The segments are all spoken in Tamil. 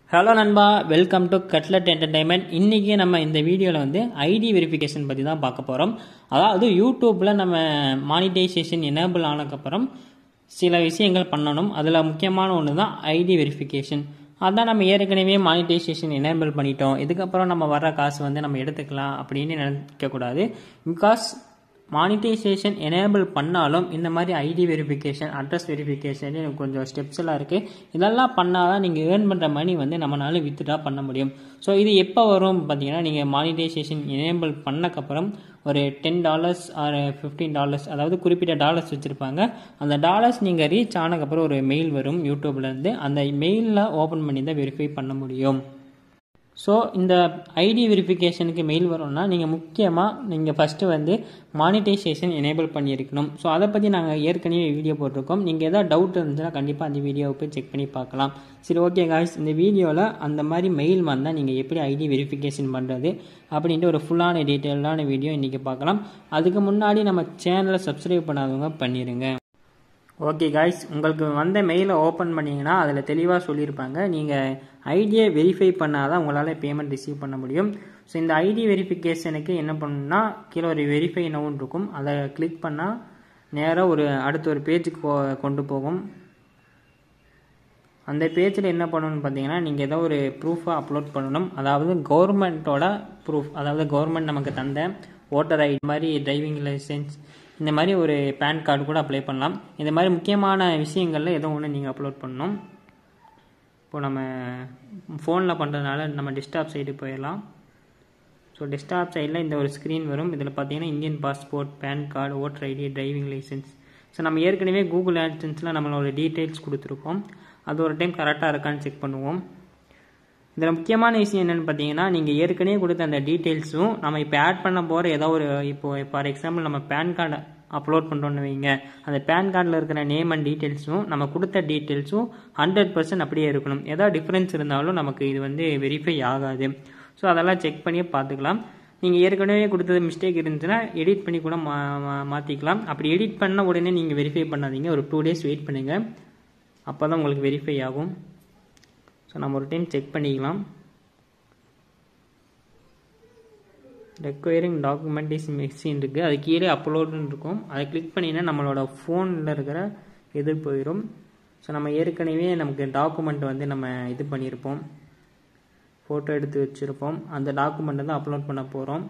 ஹலோ நண்பா வெல்கம் டு கட்லட் என்டர்டைன்மெண்ட் இன்றைக்கி நம்ம இந்த வீடியோவில் வந்து ஐடி வெரிஃபிகேஷன் பற்றி தான் பார்க்க போகிறோம் அதாவது யூடியூப்பில் நம்ம மானிட்டைசேஷன் எனேபிள் ஆனதுக்கப்புறம் சில விஷயங்கள் பண்ணணும் அதில் முக்கியமான ஒன்று தான் ஐடி வெரிஃபிகேஷன் அதான் நம்ம ஏற்கனவே மானிட்டைசேஷன் எனேபிள் பண்ணிட்டோம் இதுக்கப்புறம் நம்ம வர்ற காசு வந்து நம்ம எடுத்துக்கலாம் அப்படின்னு நினைக்கக்கூடாது பிகாஸ் மானிட்டைசேஷன் எனேபிள் பண்ணாலும் இந்த மாதிரி ஐடி வெரிஃபிகேஷன் அட்ரஸ் வெரிஃபிகேஷன் கொஞ்சம் ஸ்டெப்ஸ் எல்லாம் இருக்குது இதெல்லாம் பண்ணால் தான் நீங்கள் ஏர்ன் பண்ணுற மணி வந்து நம்மளால வித்ட்ரா பண்ண முடியும் ஸோ இது எப்போ வரும் பார்த்தீங்கன்னா நீங்கள் மானிட்டைசேஷன் எனேபிள் பண்ணக்கப்புறம் ஒரு ten dollars or fifteen dollars அதாவது குறிப்பிட்ட டாலர்ஸ் வச்சுருப்பாங்க அந்த டாலர்ஸ் நீங்கள் ரீச் ஆனதுக்கப்புறம் ஒரு மெயில் வரும் யூடியூப்லேருந்து அந்த மெயிலில் ஓப்பன் பண்ணி தான் வெரிஃபை பண்ண முடியும் ஸோ இந்த ஐடி வெரிஃபிகேஷனுக்கு மெயில் வரும்னா நீங்கள் முக்கியமாக நீங்கள் ஃபஸ்ட்டு வந்து மானிட்டைசேஷன் எனேபிள் பண்ணியிருக்கணும் ஸோ அதை பற்றி நாங்கள் ஏற்கனவே வீடியோ போட்டிருக்கோம் நீங்கள் எதாவது டவுட் இருந்துச்சுன்னா கண்டிப்பாக அந்த வீடியோவை போய் செக் பண்ணி பார்க்கலாம் சரி ஓகே காய்ஸ் இந்த வீடியோவில் அந்த மாதிரி மெயில் வந்தால் நீங்கள் எப்படி ஐடி வெரிஃபிகேஷன் பண்ணுறது அப்படின்ட்டு ஒரு ஃபுல்லான டீட்டெயிலான வீடியோ இன்றைக்கி பார்க்கலாம் அதுக்கு முன்னாடி நம்ம சேனலை சப்ஸ்கிரைப் பண்ணாதவங்க பண்ணிடுங்க ஓகே காய்ஸ் உங்களுக்கு வந்த மெயிலை ஓப்பன் பண்ணிங்கன்னா அதில் தெளிவாக சொல்லியிருப்பாங்க நீங்கள் ஐடியை வெரிஃபை பண்ணால் தான் உங்களால் பேமெண்ட் ரிசீவ் பண்ண முடியும் ஸோ இந்த ஐடி வெரிஃபிகேஷனுக்கு என்ன பண்ணணும்னா கீழே ஒரு வெரிஃபை நவுன் இருக்கும் அதை கிளிக் பண்ணால் நேராக ஒரு அடுத்த ஒரு பேஜுக்கு கொண்டு போகும் அந்த பேஜில் என்ன பண்ணணும்னு பார்த்தீங்கன்னா நீங்கள் ஏதோ ஒரு ப்ரூஃபாக அப்லோட் பண்ணணும் அதாவது கவர்மெண்ட்டோட ப்ரூஃப் அதாவது கவர்மெண்ட் நமக்கு தந்த ஓட்டர் ஐடி மாதிரி டிரைவிங் லைசன்ஸ் இந்த மாதிரி ஒரு பேன் கார்டு கூட அப்ளை பண்ணலாம் இந்த மாதிரி முக்கியமான விஷயங்களில் ஏதோ ஒன்று நீங்கள் அப்லோட் பண்ணணும் இப்போ நம்ம ஃபோனில் பண்ணுறதுனால நம்ம டெஸ்க்டாப் சைடு போயிடலாம் ஸோ டெஸ்க்டாப் சைடில் இந்த ஒரு ஸ்க்ரீன் வரும் இதில் பார்த்தீங்கன்னா Indian passport PAN card voter ID driving licence so நம்ம ஏற்கனவே கூகுள் ஆட்சன்ஸில் நம்மளோட டீட்டெயில்ஸ் கொடுத்துருக்கோம் அது ஒரு டைம் கரெக்டாக இருக்கான்னு செக் பண்ணுவோம் இதில் முக்கியமான விஷயம் என்னென்னு பார்த்தீங்கன்னா நீங்கள் ஏற்கனவே கொடுத்த அந்த டீட்டெயில்ஸும் நம்ம இப்போ ஆட் பண்ண போகிற ஏதோ ஒரு இப்போ ஃபார் எக்ஸாம்பிள் நம்ம பேன் கார்டை அப்லோட் பண்ணுறோன்னு வைங்க அந்த பேன் கார்டில் இருக்கிற நேம் அண்ட் டீட்டெயில்ஸும் நம்ம கொடுத்த டீட்டெயில்ஸும் ஹண்ட்ரட் பர்சன்ட் அப்படியே இருக்கணும் ஏதாவது டிஃப்ரென்ஸ் இருந்தாலும் நமக்கு இது வந்து வெரிஃபை ஆகாது ஸோ அதெல்லாம் செக் பண்ணி பார்த்துக்கலாம் நீங்கள் ஏற்கனவே கொடுத்தது மிஸ்டேக் இருந்துச்சுன்னா எடிட் பண்ணி கூட மா மாற்றிக்கலாம் அப்படி எடிட் பண்ண உடனே நீங்கள் வெரிஃபை பண்ணாதீங்க ஒரு டூ டேஸ் வெயிட் பண்ணுங்கள் அப்போ தான் உங்களுக்கு வெரிஃபை ஆகும் ஸோ நம்ம ஒரு டைம் செக் பண்ணிக்கலாம் ரெக்வயரிங் டாக்குமெண்ட் இஸ் மிக்ஸின் இருக்குது அது கீழே அப்லோடுன்னு இருக்கும் அதை கிளிக் பண்ணிங்கன்னா நம்மளோட ஃபோனில் இருக்கிற இது போயிடும் ஸோ நம்ம ஏற்கனவே நமக்கு டாக்குமெண்ட் வந்து நம்ம இது பண்ணியிருப்போம் ஃபோட்டோ எடுத்து வச்சுருப்போம் அந்த டாக்குமெண்ட்டை தான் அப்லோட் பண்ண போகிறோம்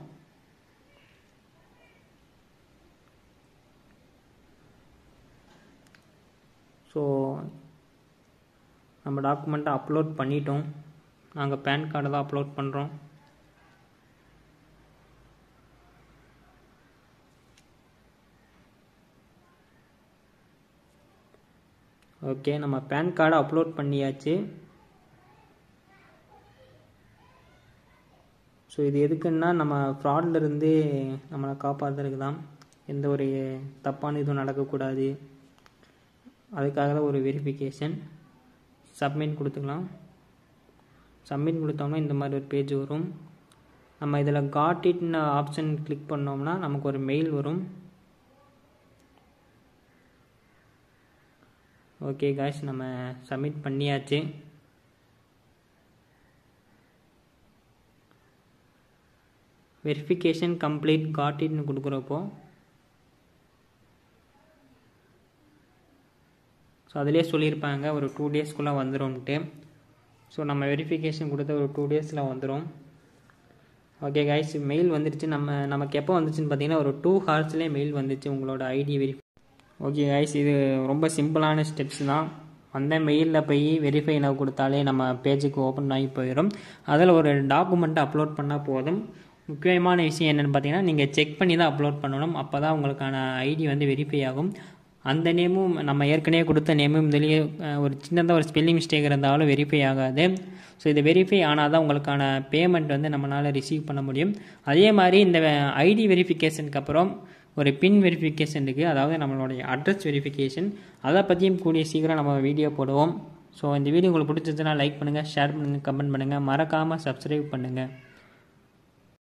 ஸோ நம்ம டாக்குமெண்ட்டை அப்லோட் பண்ணிட்டோம் நாங்கள் பேன் கார்டை தான் அப்லோட் பண்ணுறோம் ஓகே நம்ம பேன் கார்டை அப்லோட் பண்ணியாச்சு ஸோ இது எதுக்குன்னா நம்ம ஃப்ராட்லேருந்து நம்மளை காப்பாற்றுறதுக்கு தான் எந்த ஒரு தப்பான இதுவும் நடக்கக்கூடாது அதுக்காக தான் ஒரு வெரிஃபிகேஷன் சப்மிட் கொடுத்துக்கலாம் சப்மிட் கொடுத்தோம்னா இந்த மாதிரி ஒரு பேஜ் வரும் நம்ம இதில் காட் இட்னு ஆப்ஷன் கிளிக் பண்ணோம்னா நமக்கு ஒரு மெயில் வரும் ஓகே காய்ஸ் நம்ம சப்மிட் பண்ணியாச்சு வெரிஃபிகேஷன் கம்ப்ளீட் காட் இட்னு கொடுக்குறப்போ ஸோ அதிலே சொல்லியிருப்பாங்க ஒரு டூ டேஸ்க்குள்ளே வந்துடும்ன்ட்டு ஸோ நம்ம வெரிஃபிகேஷன் கொடுத்த ஒரு டூ டேஸில் வந்துடும் ஓகே கைஸ் மெயில் வந்துடுச்சு நம்ம நமக்கு எப்போ வந்துச்சுன்னு பார்த்தீங்கன்னா ஒரு டூ ஹவர்ஸ்லேயே மெயில் வந்துச்சு உங்களோட ஐடி வெரிஃபை ஓகே கைஸ் இது ரொம்ப சிம்பிளான ஸ்டெப்ஸ் தான் வந்த மெயிலில் போய் வெரிஃபை நவ் கொடுத்தாலே நம்ம பேஜுக்கு ஓப்பன் ஆகி போயிடும் அதில் ஒரு டாக்குமெண்ட்டை அப்லோட் பண்ணால் போதும் முக்கியமான விஷயம் என்னென்னு பார்த்தீங்கன்னா நீங்கள் செக் பண்ணி தான் அப்லோட் பண்ணணும் அப்போ தான் உங்களுக்கான ஐடி வந்து வெரிஃபை ஆகும் அந்த நேமும் நம்ம ஏற்கனவே கொடுத்த நேமும் இதுலேயே ஒரு சின்னதாக ஒரு ஸ்பெல்லிங் மிஸ்டேக் இருந்தாலும் வெரிஃபை ஆகாது ஸோ இது வெரிஃபை ஆனால் தான் உங்களுக்கான பேமெண்ட் வந்து நம்மளால் ரிசீவ் பண்ண முடியும் அதே மாதிரி இந்த ஐடி வெரிஃபிகேஷனுக்கு அப்புறம் ஒரு பின் வெரிஃபிகேஷன் இருக்குது அதாவது நம்மளுடைய அட்ரஸ் வெரிஃபிகேஷன் அதை பற்றியும் கூடிய சீக்கிரம் நம்ம வீடியோ போடுவோம் ஸோ இந்த வீடியோ உங்களுக்கு பிடிச்சிருந்துச்சுன்னா லைக் பண்ணுங்கள் ஷேர் பண்ணுங்கள் கமெண்ட் பண்ணுங்கள் மறக்காமல் சப்ஸ்கிரைப் பண்ணுங்கள்